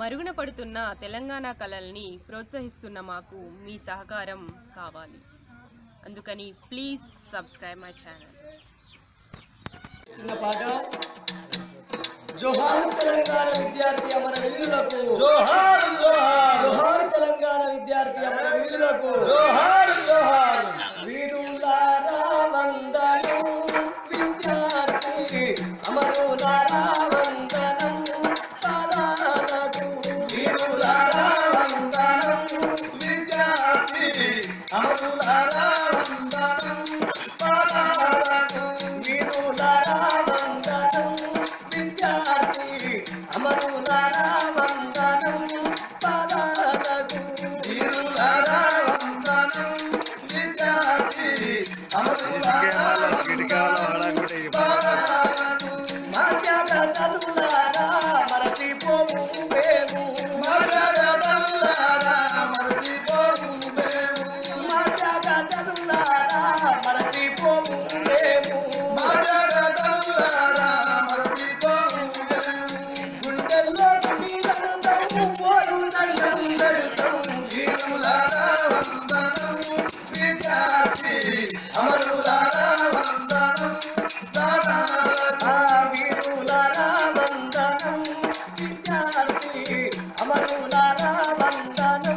మరుగున పడుతున్న తెలంగాణ కళల్ని ప్రోత్సహిస్తున్న మాకు మీ సహకారం కావాలి అందుకని ప్లీజ్ సబ్స్క్రైబ్ మై ఛానల్ చిన్న పాట జోహార్ తెలంగాణ విద్యార్థి అమర వీరులకు జోహార్ జోహార్ జోహార్ తెలంగాణ విద్యార్థి అమర వీరులకు జోహార్ జోహార్ వీరులారా వందనం విద్యార్థి అమరులారా వందనం పదాలకు వీరులారా వందనం విద్యార్థి అమరులారా వందనం పాదాలకు వీరులారా వందనం విద్యార్థి అమరులారా వందనం పదాలకు వీరులారా వందనం విద్యార్థి అమరులారా పాదాలకు మా త్యాగతనులారా మరచిపోము మేము మగధనులారా మరచిపోము మేము మా త్యాగతనులారా మరచిపోము మేము మగధనులారా మరచిపోము మేము గుండెల్లో గుడి దండము పోరు దండం పెడతాం వీరులారా వందనం విద్యార్థి అమరులారా వందనం దాదాలకు ఆ వీరులారా వందనం విద్యార్థి అమరులారా వందనం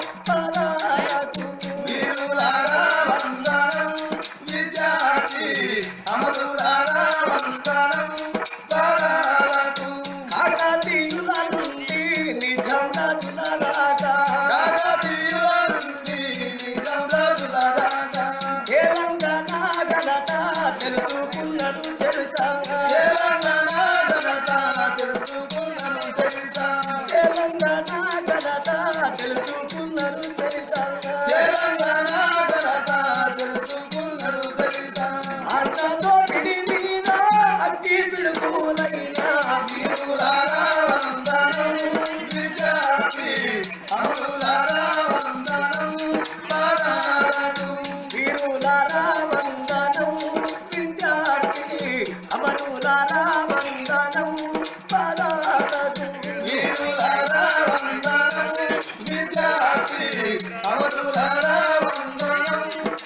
పదాలకు వీరులారా వందనం విద్యార్థి అమరులారా వందనం దాదాలకు కాకతీయుల నుండి నిజం రాజులరాగా కాకతీయుల నుండి నిజం రాజులరాగా తెలంగాణ ఘనత తెలుసుకున్నను చరిత తెలంగాణ ఘనత తెలుసుకున్నను చరిత తెలంగాణ ఘనత తెలుసుకున్నను చరిత తెలంగాణ ఘనత తెలుసుకున్నను చరిత అన్నతో పిడి మీద అగ్గి పిడుకులైన వీరులారా వందనం విద్యార్థి అమరులారా వందనం పాదాలకు వీరులారా వందనం విద్యార్థి అమరులారా వందనం పదాలకు వీరులారా వందనం విద్యార్థి అమరులారా వందనం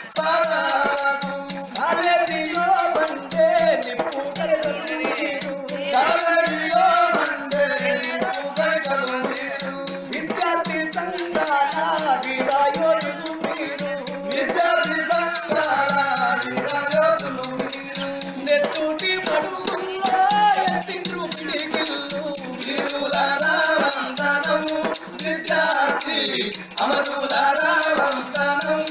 పాదాలకు కాలేజీలో పండే నిప్పు కలగలు నీరు కాలడిలో మండే నిప్పుగడగలు నీరు విద్యార్థి సంఘాల వీరాయోధులు మీరు విద్యార్థి సంఘాల వీరయోధులు మీరు నెత్తుటి పడుకుల్లో ఎత్తిండ్రు పిడికిళ్ళు వీరులారా వందనం విద్యార్థి అమరులారా వందనం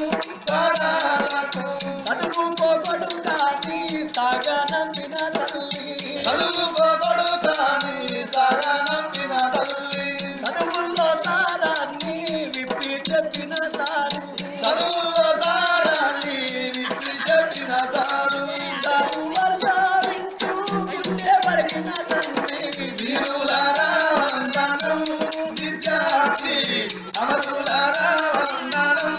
పాదాలకు చదువుకోకడు కానీ సాగనంపిన తల్లి చదువుకోకడు కాని సాగనంపిన తల్లి చదువుల్లో సారాన్ని విప్పి చెప్పిన సారు చదువులో సారాన్ని విప్పి చెప్పిన సారు చదువు వర్గ వింటూ గుండె వరకిన తండ్రి వీరులారా వందనం విద్యార్థి అమరులారా వందనం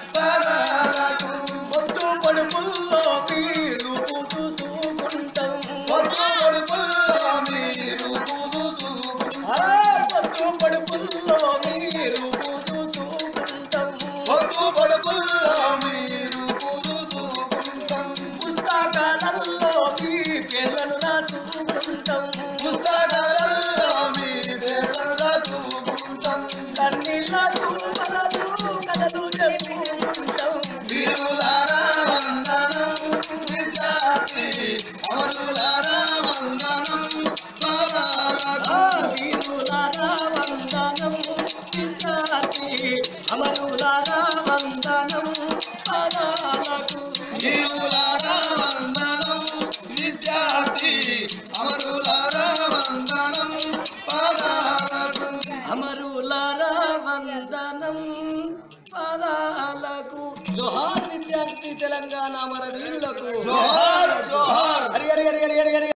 పాదాలకు మొత్తు పడుపుల్లో మీరు చూసుకుంటాం పొద్దు పొడుపుల్లో మీరు చూసుకుంటాం ఆ పొత్తు పడుపుల్లో మీరు చూసుకుంటాం పొద్దు పొడుపుల్లో మీరు చూసుకుంటాం పుస్తకాలలో మీ పేర్లను రాసుకుంటాం పుస్తకాలలో మీ పేర్లను రాసుకుంటాం కన్నీళ్ళకు మనసు కథలు చెప్పుకుంటాం వీరులారా వందనం విద్యార్థి అమరులారా వందనం పాదాలకు ఆ వీరులారా వందనం విద్యార్థి అమరులారా వందనం పదాలకు వీరులారా వందనం విద్యార్థి అమరులారా వందనం పాదాలకు అమరులారా వందనం పదాలకు జోహార్ విద్యార్థి తెలంగాణ అమర వీరులకు జోహార్ జోహార్ హరి హరి హరి హరి హరి హరి